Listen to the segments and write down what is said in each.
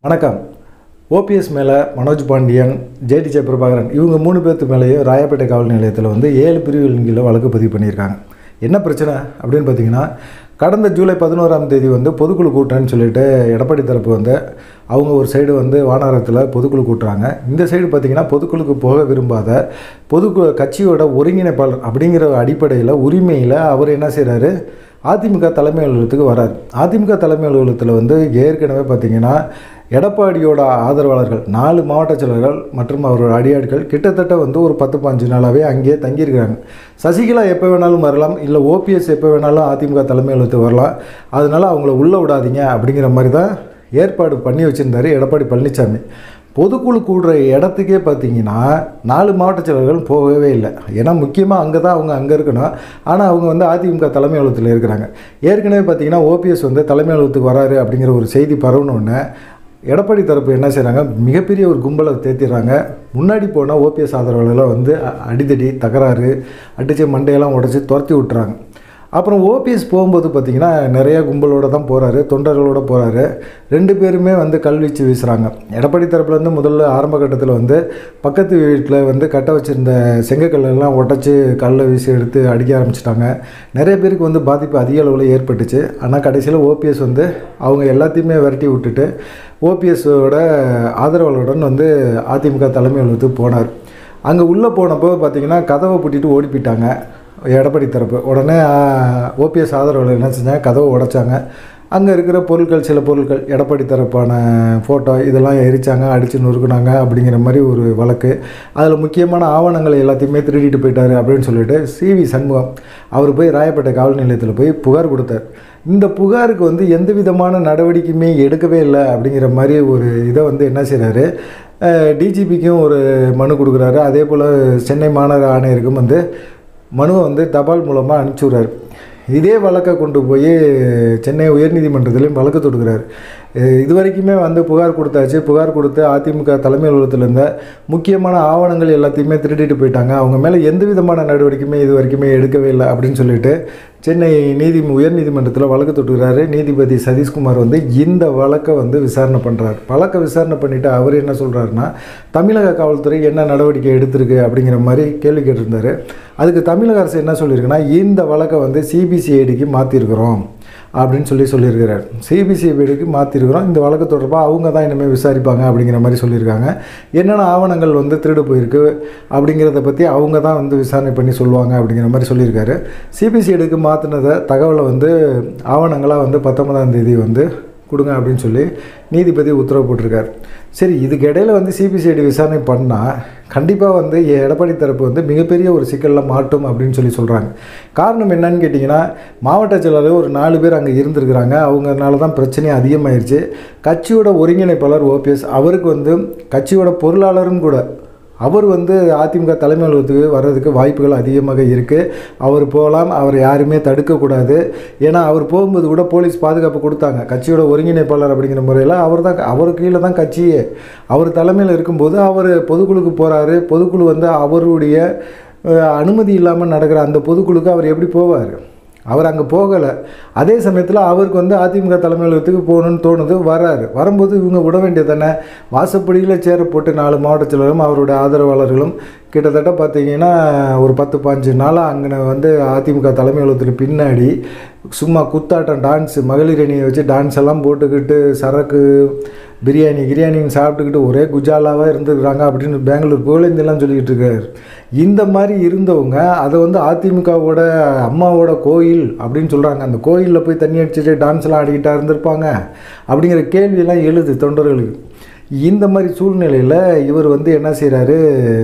வணக்கம் ஓபிஎஸ் மேலே மனோஜ் பாண்டியன் ஜேடி ஜெயபிரபாகரன் இவங்க மூணு பேர்த்து மேலேயும் ராயப்பேட்டை காவல் நிலையத்தில் வந்து ஏழு பிரிவுகளின் கீழே வழக்கு பதிவு பண்ணியிருக்காங்க என்ன பிரச்சனை அப்படின்னு பார்த்தீங்கன்னா கடந்த ஜூலை பதினோராம் தேதி வந்து பொதுக்குழு கூட்டம்னு சொல்லிட்டு எடப்பாடி தரப்பு வந்து அவங்க ஒரு சைடு வந்து வானரத்தில் பொதுக்குழு கூட்டுறாங்க இந்த சைடு பார்த்தீங்கன்னா பொதுக்குழுக்கு போக விரும்பாத பொதுக்குழு கட்சியோட ஒருங்கிணைப்பாளர் அப்படிங்கிற அடிப்படையில் உரிமையில் அவர் என்ன செய்கிறாரு அதிமுக தலைமை அலுவலகத்துக்கு வரார் அதிமுக தலைமை அலுவலகத்தில் வந்து ஏற்கனவே பார்த்தீங்கன்னா எடப்பாடியோட ஆதரவாளர்கள் நாலு மாவட்ட செயலர்கள் மற்றும் அவரோட அடியாட்கள் கிட்டத்தட்ட வந்து ஒரு பத்து பாஞ்சு நாளாகவே அங்கேயே தங்கியிருக்கிறாங்க சசிகலா எப்போ வேணாலும் வரலாம் இல்லை ஓபிஎஸ் எப்போ வேணாலும் அதிமுக தலைமை அலுவலகத்துக்கு வரலாம் அதனால் அவங்கள உள்ளே விடாதீங்க அப்படிங்கிற மாதிரி தான் ஏற்பாடு பண்ணி வச்சுருந்தாரு எடப்பாடி பழனிசாமி பொதுக்குழு கூடுற இடத்துக்கே பார்த்தீங்கன்னா நாலு மாவட்ட செயலர்கள் போகவே இல்லை ஏன்னா முக்கியமாக அங்கே தான் அவங்க அங்கே இருக்கணும் ஆனால் அவங்க வந்து அதிமுக தலைமை அலுவலகத்தில் இருக்கிறாங்க ஏற்கனவே பார்த்தீங்கன்னா ஓபிஎஸ் வந்து தலைமை அலுவலகத்துக்கு வராரு அப்படிங்கிற ஒரு செய்தி பரவணுன்னு எடப்பாடி தரப்பு என்ன செய்கிறாங்க மிகப்பெரிய ஒரு கும்பலை தேத்திடுறாங்க முன்னாடி போனால் ஓபிஎஸ் ஆதரவாளர்களை வந்து அ- அடிதடி தகராறு அடித்து மண்டையெல்லாம் உடச்சி துரத்தி விட்டுறாங்க அப்புறம் ஓபிஎஸ் போகும்போது பார்த்தீங்கன்னா நிறைய கும்பலோட தான் போகிறாரு தொண்டர்களோட போகிறாரு ரெண்டு பேருமே வந்து கல்வீச்சு வீசுகிறாங்க எடப்பாடி தரப்புல இருந்து முதல்ல ஆரம்ப கட்டத்தில் வந்து பக்கத்து வீட்டில் வந்து கட்ட வச்சுருந்த செங்கக்கல்லெல்லாம் உடச்சி கல்லை வீசி எடுத்து அடிக்க ஆரம்பிச்சிட்டாங்க நிறைய பேருக்கு வந்து பாதிப்பு அதிக அளவில் ஏற்பட்டுச்சு ஆனால் கடைசியில் ஓபிஎஸ் வந்து அவங்க எல்லாத்தையுமே விரட்டி விட்டுட்டு ஓபிஎஸோட ஆதரவாளருடன் வந்து அதிமுக தலைமை அலுவலகத்துக்கு போனார் அங்கே உள்ளே போனப்போ பார்த்தீங்கன்னா கதவை பூட்டிட்டு ஓடி போயிட்டாங்க எடப்பாடி தரப்பு உடனே ஓபிஎஸ் ஆதரவாளர் என்ன செஞ்சாங்க கதவை உடைச்சாங்க அங்கே இருக்கிற பொருட்கள் சில பொருட்கள் எடப்பாடி தரப்பான ஃபோட்டோ இதெல்லாம் எரிச்சாங்க அடித்து நொறுக்குனாங்க அப்படிங்கிற மாதிரி ஒரு வழக்கு அதில் முக்கியமான ஆவணங்களை எல்லாத்தையுமே திருடிட்டு போயிட்டாரு அப்படின்னு சொல்லிட்டு சிவி சண்முகம் அவர் போய் ராயப்பேட்டை காவல் நிலையத்தில் போய் புகார் கொடுத்தார் இந்த புகாருக்கு வந்து எந்த விதமான நடவடிக்கையுமே எடுக்கவே இல்லை அப்படிங்கிற மாதிரி ஒரு இதை வந்து என்ன செய்கிறாரு டிஜிபிக்கும் ஒரு மனு கொடுக்குறாரு அதே போல் சென்னை மாநகர ஆணையருக்கும் வந்து மனுவை வந்து தபால் மூலமாக அனுப்பிச்சி விட்றாரு இதே வழக்கை கொண்டு போய் சென்னை உயர்நீதிமன்றத்திலையும் வழக்கு தொடுக்கிறார் அஹ் இது வரைக்குமே வந்து புகார் கொடுத்தாச்சு புகார் கொடுத்து அதிமுக தலைமை அலுவலகத்தில் இருந்த முக்கியமான ஆவணங்கள் எல்லாத்தையுமே திருடிட்டு போயிட்டாங்க அவங்க மேலே எந்த விதமான நடவடிக்கையுமே இது வரைக்குமே எடுக்கவே இல்லை அப்படின்னு சொல்லிட்டு சென்னை நீதி உயர்நீதிமன்றத்தில் வழக்கு தொட்டுக்கிறாரு நீதிபதி சதீஷ்குமார் வந்து இந்த வழக்கை வந்து விசாரணை பண்ணுறாரு வழக்கை விசாரணை பண்ணிவிட்டு அவர் என்ன சொல்கிறாருன்னா தமிழக காவல்துறை என்ன நடவடிக்கை எடுத்திருக்கு அப்படிங்கிற மாதிரி கேள்வி கேட்டிருந்தாரு அதுக்கு தமிழக அரசு என்ன சொல்லியிருக்குன்னா இந்த வழக்கை வந்து சிபிசிஐடிக்கு மாற்றிருக்கிறோம் அப்படின்னு சொல்லி சொல்லியிருக்கிறார் சிபிசிஐடிக்கு மாற்றிருக்கிறோம் இந்த வழக்கு தொடர்பாக அவங்க தான் இனிமேல் விசாரிப்பாங்க அப்படிங்கிற மாதிரி சொல்லியிருக்காங்க என்னென்ன ஆவணங்கள் வந்து திருடு போயிருக்கு அப்படிங்கிறத பற்றி அவங்க தான் வந்து விசாரணை பண்ணி சொல்லுவாங்க அப்படிங்கிற மாதிரி சொல்லியிருக்காரு சிபிசிஐடிக்கு மாற்றினதை தகவலை வந்து ஆவணங்களாக வந்து பத்தொன்பதாம் தேதி வந்து கொடுங்க அப்படின்னு சொல்லி நீதிபதி உத்தரவு போட்டிருக்கார் சரி இதுக்கு இடையில வந்து சிபிசிஐடி விசாரணை பண்ணால் கண்டிப்பாக வந்து எடப்பாடி தரப்பு வந்து மிகப்பெரிய ஒரு சிக்கலில் மாட்டும் அப்படின்னு சொல்லி சொல்கிறாங்க காரணம் என்னன்னு கேட்டிங்கன்னா மாவட்ட செயலாளர் ஒரு நாலு பேர் அங்கே இருந்திருக்கிறாங்க அவங்கனால தான் பிரச்சனையே அதிகமாயிருச்சு கட்சியோட ஒருங்கிணைப்பாளர் ஓபிஎஸ் அவருக்கு வந்து கட்சியோட பொருளாளரும் கூட அவர் வந்து அதிமுக தலைமை அலுவலகத்துக்கு வர்றதுக்கு வாய்ப்புகள் அதிகமாக இருக்குது அவர் போகலாம் அவர் யாருமே தடுக்கக்கூடாது ஏன்னா அவர் போகும்போது கூட போலீஸ் பாதுகாப்பு கொடுத்தாங்க கட்சியோட ஒருங்கிணைப்பாளர் அப்படிங்கிற முறையில் அவர் தான் அவர் கீழே தான் கட்சியே அவர் தலைமையில் இருக்கும்போது அவர் பொதுக்குழுக்கு போகிறாரு பொதுக்குழு வந்து அவருடைய அஹ், அனுமதி இல்லாமல் நடக்கிற அந்த பொதுக்குழுக்கு அவர் எப்படி போவார் அவர் அங்கே போகலை அதே சமயத்தில் அவருக்கு வந்து அதிமுக தலைமை அலுவலகத்துக்கு போகணும்னு தோணுது வராரு வரும்போது இவங்க விட வேண்டியது தானே வாசப்படியில் சேர போட்டு நாலு மாவட்ட செயலரும் அவருடைய ஆதரவாளர்களும் கிட்டத்தட்ட பார்த்தீங்கன்னா ஒரு பத்து பாஞ்சு நாளாக அங்கே வந்து அதிமுக தலைமை அலுவலகத்துக்கு பின்னாடி சும்மா குத்தாட்டம் டான்ஸு மகளிர் அணியை வச்சு டான்ஸ் எல்லாம் போட்டுக்கிட்டு சரக்கு பிரியாணி கிரியாணின்னு சாப்பிட்டுக்கிட்டு ஒரே குஜாலாவாக இருந்துருக்குறாங்க அப்படின்னு பெங்களூர் புகழேந்தெல்லாம் சொல்லிக்கிட்டு இருக்காரு இந்த மாதிரி இருந்தவங்க அதை வந்து அதிமுகவோட அம்மாவோட கோயில் அப்படின்னு சொல்கிறாங்க அந்த கோயிலில் போய் தண்ணி அடிச்சுட்டு டான்ஸ்லாம் ஆடிக்கிட்டா இருந்திருப்பாங்க அப்படிங்கிற கேள்வியெல்லாம் எழுது தொண்டர்களுக்கு இந்த மாதிரி சூழ்நிலையில் இவர் வந்து என்ன செய்கிறாரு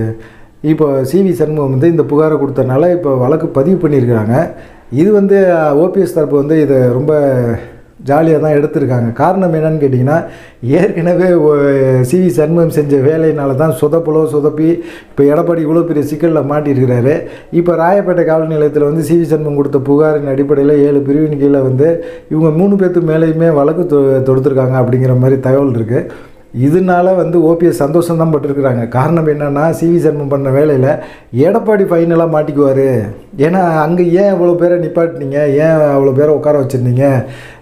இப்போ சிவி சண்முகம் வந்து இந்த புகாரை கொடுத்தனால இப்போ வழக்கு பதிவு பண்ணியிருக்கிறாங்க இது வந்து ஓபிஎஸ் தரப்பு வந்து இதை ரொம்ப ஜாலியாக தான் எடுத்திருக்காங்க காரணம் என்னன்னு கேட்டிங்கன்னா ஏற்கனவே சிவி சண்முகம் செஞ்ச வேலையினால தான் சொதப்பலோ சொதப்பி இப்போ எடப்பாடி இவ்வளோ பெரிய சிக்கலில் மாட்டியிருக்கிறாரு இப்போ ராயப்பேட்டை காவல் நிலையத்தில் வந்து சிவி சண்முகம் கொடுத்த புகாரின் அடிப்படையில் ஏழு பிரிவின் கீழே வந்து இவங்க மூணு பேர்த்து மேலேயுமே வழக்கு தொ தொடுத்துருக்காங்க அப்படிங்கிற மாதிரி தகவல் இருக்குது இதனால வந்து ஓபிஎஸ் சந்தோஷம் தான் பட்டிருக்கிறாங்க காரணம் என்னென்னா சிவி சண்முகம் பண்ண வேலையில் எடப்பாடி ஃபைனலாக மாட்டிக்குவார் ஏன்னா அங்கே ஏன் இவ்வளோ பேரை நிப்பாட்டினீங்க ஏன் அவ்வளோ பேரை உட்கார வச்சுருந்தீங்க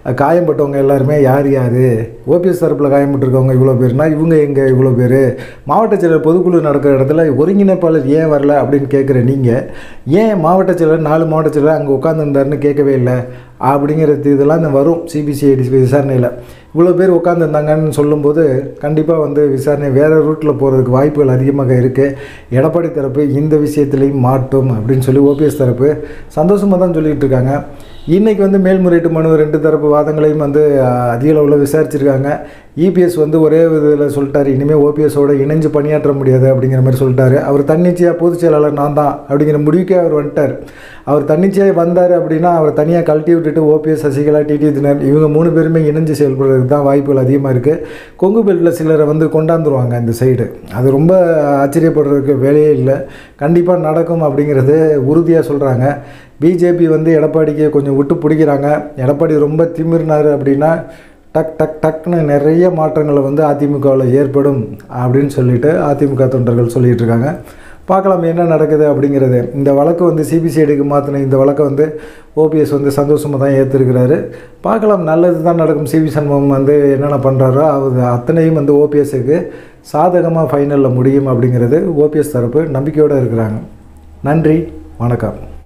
காயம்பட்டவங்க எல்லாருமே யார் யார் ஓபிஎஸ் தரப்பில் காயம்பட்டிருக்கவங்க இவ்வளோ பேர்னா இவங்க எங்கே இவ்வளோ பேர் மாவட்ட செயலர் பொதுக்குழு நடக்கிற இடத்துல ஒருங்கிணைப்பாளர் ஏன் வரல அப்படின்னு கேட்குற நீங்கள் ஏன் மாவட்ட செயலர் நாலு மாவட்ட செயலர் அங்கே உட்காந்துருந்தாருன்னு கேட்கவே இல்லை அப்படிங்கிறது இதெல்லாம் இந்த வரும் சிபிசிஐடி விசாரணையில் இவ்வளோ பேர் உட்காந்துருந்தாங்கன்னு சொல்லும்போது கண்டிப்பாக வந்து விசாரணை வேறு ரூட்டில் போகிறதுக்கு வாய்ப்புகள் அதிகமாக இருக்குது எடப்பாடி தரப்பு இந்த விஷயத்துலையும் மாட்டும் அப்படின்னு சொல்லி ஓபிஎஸ் தரப்பு சந்தோஷமாக தான் சொல்லிகிட்டு இருக்காங்க இன்றைக்கி வந்து மேல்முறையீட்டு மனு ரெண்டு தரப்பு வாதங்களையும் வந்து அஹ், அதிக அளவில் விசாரிச்சிருக்காங்க இபிஎஸ் வந்து ஒரே இதில் சொல்லிட்டாரு இனிமேல் ஓபிஎஸோட இணைஞ்சு பணியாற்ற முடியாது அப்படிங்கிற மாதிரி சொல்லிட்டாரு அவர் தன்னிச்சையாக பொதுச் செயலாளர் நான் தான் அப்படிங்கிற முடிவுக்கே அவர் வந்துட்டார் அவர் தன்னிச்சையாக வந்தார் அப்படின்னா அவர் தனியாக கழட்டி விட்டுட்டு ஓபிஎஸ் சசிகலா டிடி தினர் இவங்க மூணு பேருமே இணைஞ்சு செயல்படுறதுக்கு தான் வாய்ப்புகள் அதிகமாக இருக்குது கொங்கு பெல்ட்டில் சிலரை வந்து கொண்டாந்துருவாங்க இந்த சைடு அது ரொம்ப ஆச்சரியப்படுறதுக்கு வேலையே இல்லை கண்டிப்பாக நடக்கும் அப்படிங்கிறது உறுதியாக சொல்கிறாங்க பிஜேபி வந்து எடப்பாடிக்கு கொஞ்சம் விட்டு பிடிக்கிறாங்க எடப்பாடி ரொம்ப திமிர்னார் அப்படின்னா டக் டக் டக்னு நிறைய மாற்றங்களை வந்து அதிமுகவில் ஏற்படும் அப்படின்னு சொல்லிட்டு அதிமுக தொண்டர்கள் சொல்லிட்டு இருக்காங்க பார்க்கலாம் என்ன நடக்குது அப்படிங்கிறது இந்த வழக்கு வந்து சிபிசிஐடிக்கு மாற்றின இந்த வழக்கை வந்து ஓபிஎஸ் வந்து சந்தோஷமாக தான் ஏற்றிருக்கிறாரு பார்க்கலாம் நல்லது தான் நடக்கும் சிவி சண்முகம் வந்து என்னென்ன பண்ணுறாரோ அது அத்தனையும் வந்து ஓபிஎஸ்க்கு சாதகமாக ஃபைனலில் முடியும் அப்படிங்கிறது ஓபிஎஸ் தரப்பு நம்பிக்கையோடு இருக்கிறாங்க நன்றி வணக்கம்